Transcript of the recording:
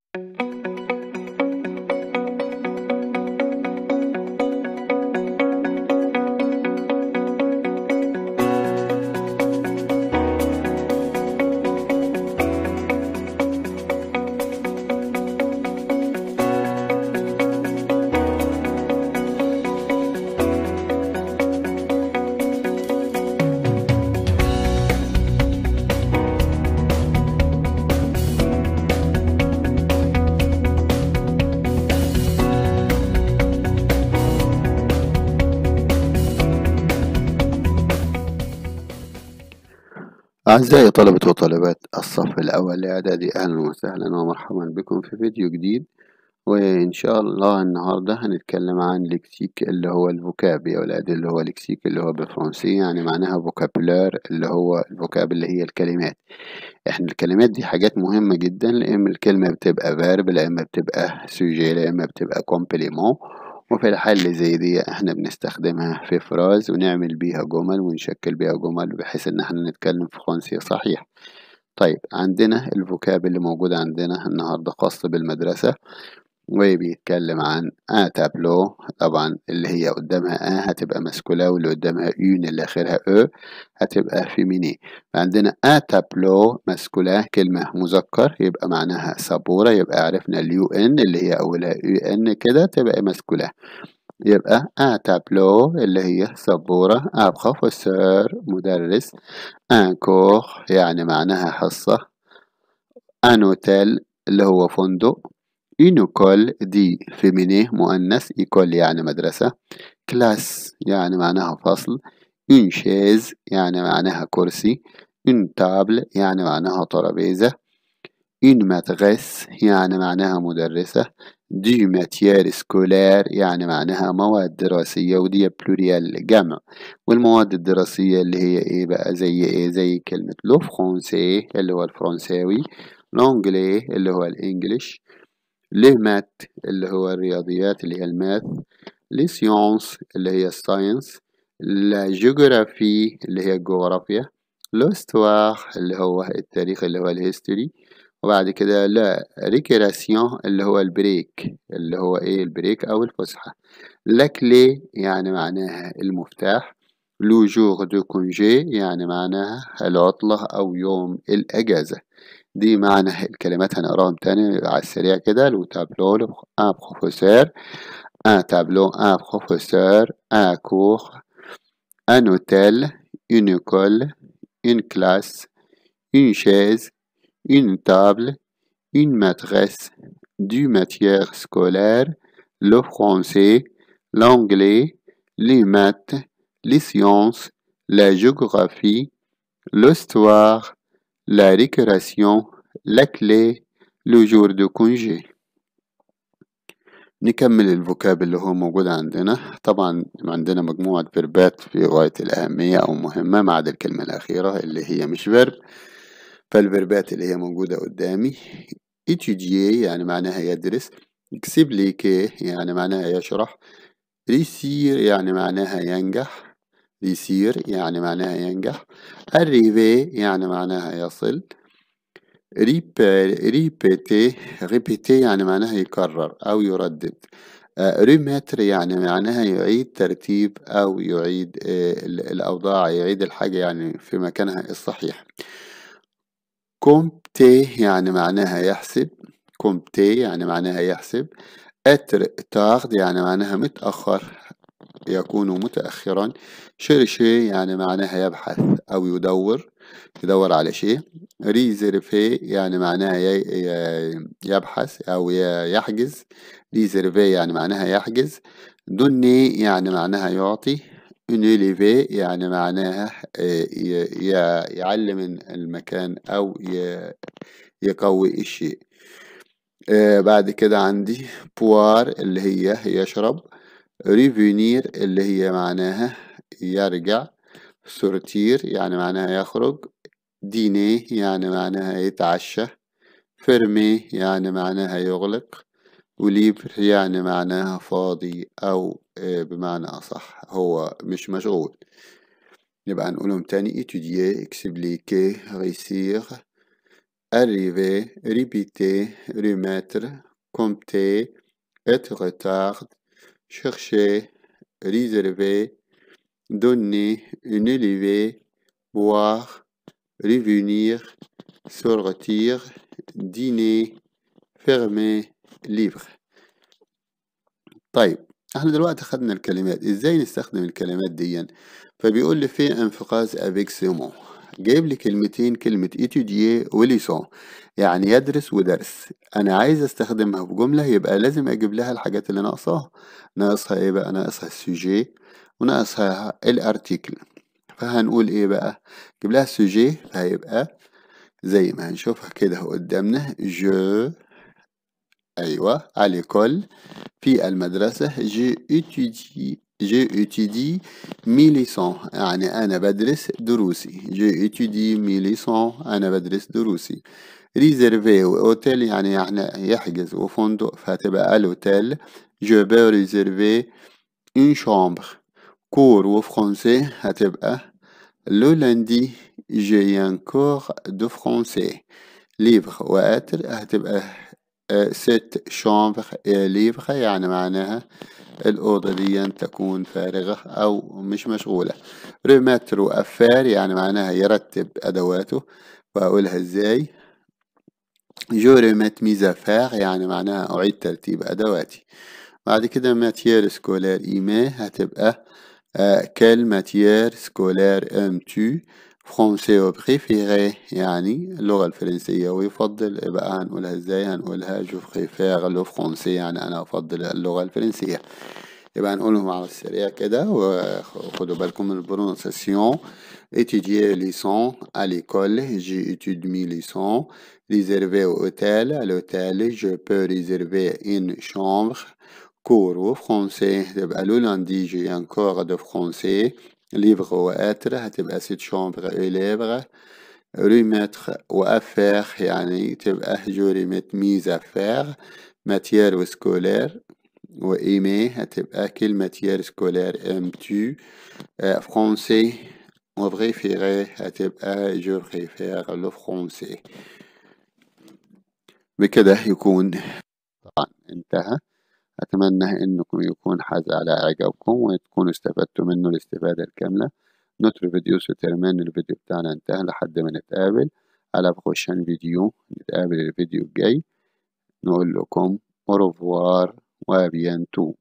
أعزائي طلبة وطالبات الصف الأول الإعدادي أهلا وسهلا ومرحبا بكم في فيديو جديد وإن شاء الله النهاردة هنتكلم عن لكسيك اللي هو الفوكاب يا ولاد اللي هو لكسيك اللي هو بالفرنسية يعني معناها فوكابولار اللي هو الفوكاب اللي هي الكلمات احنا الكلمات دي حاجات مهمة جدا لأما الكلمة بتبقى فيرب لأما بتبقى سوجي لأما بتبقى كومبليمون وفي الحال اللي زي دي احنا بنستخدمها في فراز ونعمل بيها جمل ونشكل بيها جمل بحيث ان احنا نتكلم فرنسي صحيح طيب عندنا الفوكاب اللي موجود عندنا النهاردة خاص بالمدرسة وبيتكلم عن ا تابلو طبعا اللي هي قدامها ا هتبقى مسكولة واللي قدامها اون اللي اخرها او هتبقى فيميني عندنا ا تابلو مسكولة كلمة مذكر يبقى معناها سبورة يبقى عرفنا اليو ان اللي هي اولها يو ان كده تبقى مسكولة يبقى ا تابلو اللي هي سبورة ا بروفيسور مدرس ان كور يعني معناها حصة ان اوتيل اللي هو فندق une école دي féminin مؤنث école يعني مدرسة كلاس يعني معناها فصل une chaise يعني معناها كرسي une table يعني معناها ترابيزة une maîtresse يعني معناها مدرسة دي ماتيير سكولار يعني معناها مواد دراسية ودي بلوريال جمع والمواد الدراسية اللي هي ايه بقى زي ايه زي كلمة لو فرونسي اللي هو الفرنساوي لونجلي اللي هو الانجليش ليه مات اللي هو الرياضيات اللي هي الماث لي سيونس اللي هي الساينس لا جيوغرافي اللي هي الجغرافيا لوستوار اللي هو التاريخ اللي هو الهيستوري وبعد كده لا ريكراسيون اللي هو البريك اللي هو ايه البريك او الفسحة لاكلي يعني معناها المفتاح لو جور دو كونجي يعني معناها العطلة أو يوم الأجازة دي معنى الكلمات هنقراهم تاني على السريع كده لو تابلو un professeur un tableau un professeur un cours un hôtel une école une classe une chaise une table une maîtresse du matière scolaire le français l'anglais les maths les sciences la géographie l'histoire la récréation la clé le jour de congé نكمل الفوكاب اللي هو موجود عندنا طبعا عندنا مجموعة فيربات في غاية الأهمية أو مهمة ما عدا الكلمة الأخيرة اللي هي مش فيرب فالفيربات اللي هي موجودة قدامي étudier يعني معناها يدرس expliquer يعني معناها يشرح réussir يعني معناها ينجح réussir يعني معناها ينجح arriver يعني معناها يصل ريبيتي ريبيتي يعني معناها يكرر أو يردد ريمتر يعني معناها يعيد ترتيب أو يعيد الأوضاع يعيد الحاجة يعني في مكانها الصحيح كومتي يعني معناها يحسب كومتي يعني معناها يحسب اتر تارد يعني معناها متأخر يكون متأخرا شيرشي يعني معناها يبحث أو يدور يدور على شيء ريزيرفي يعني معناها يبحث أو يحجز ريزيرفي يعني معناها يحجز دوني يعني معناها يعطي انيليفي يعني معناها يعلم المكان أو يقوي الشيء بعد كده عندي بوار اللي هي يشرب ريفينير اللي هي معناها يرجع سورتير يعني معناها يخرج ديني يعني معناها يتعشى فيرمي يعني معناها يغلق وليبر يعني معناها فاضي أو بمعنى أصح هو مش مشغول يبقى نقولهم تاني étudier expliquer réussir arriver, répéter, remettre, compter, être retard, chercher, réserver, donner, élever, boire, revenir, sortir, dîner, fermer, livre طيب احنا دلوقتي أخدنا الكلمات ازاي نستخدم الكلمات دي فبيقول لي في انفقاز افيك سيمون جايب لي كلمتين كلمة إتوديي وليسون يعني يدرس ودرس أنا عايز أستخدمها في جملة يبقى لازم أجيب لها الحاجات اللي ناقصاها ناقصها إيه بقى ناقصها السوجي وناقصها الأرتيكل فهنقول إيه بقى جيب لها السوجي فهيبقى زي ما هنشوفها كده قدامنا جو أيوة على كل في المدرسة جي étudie جي étudie مي ليسون يعني أنا بدرس دروسي جي étudie مي ليسون أنا بدرس دروسي ريزيرفي وأوتيل يعني يعني يحجز وفندق فهتبقى الأوتيل جو بو ريزيرفي اون شامبر كور وفرنسي هتبقى لو lundi j'ai un cours de français livre واتر هتبقى ست شامبر ليفر يعني معناها الأوضة دي تكون فارغة أو مش مشغولة ريمتر وأفار يعني معناها يرتب أدواته وأقولها إزاي جو ريمت ميزافار يعني معناها أعيد ترتيب أدواتي بعد كده ماتيير سكولار إيمي هتبقى كل ماتيير سكولار أم تو فرونسي وبريفيري يعني اللغة الفرنسية ويفضل يبقى هنقولها ازاي هنقولها جو بريفير لو فرونسي يعني أنا أفضل اللغة الفرنسية يبقى هنقولهم على السريع كده وخدوا بالكم من البرونسيسيون étudier leçon à l'école j'ai étudié mes leçons réserver au hôtel à l'hôtel je peux réserver une chambre cours au français تبقى le lundi j'ai un cours de français livre واتر هتبقى ست شامبر élèves ريمتر وافير يعني تبقى جو ريمت ميز افير ماتيير وسكولير وإيمي هتبقى كل ماتيير سكولير ام تو فرونسي وبريفيري هتبقى جو بريفير لو فرونسي بكده يكون طبعا انتهى أتمنى إنكم يكون حاز على إعجابكم وتكونوا استفدتوا منه الاستفادة الكاملة نوتر فيديو سترمان الفيديو بتاعنا انتهى لحد ما نتقابل على بروشان فيديو نتقابل الفيديو الجاي نقول لكم أوروفوار وابيانتو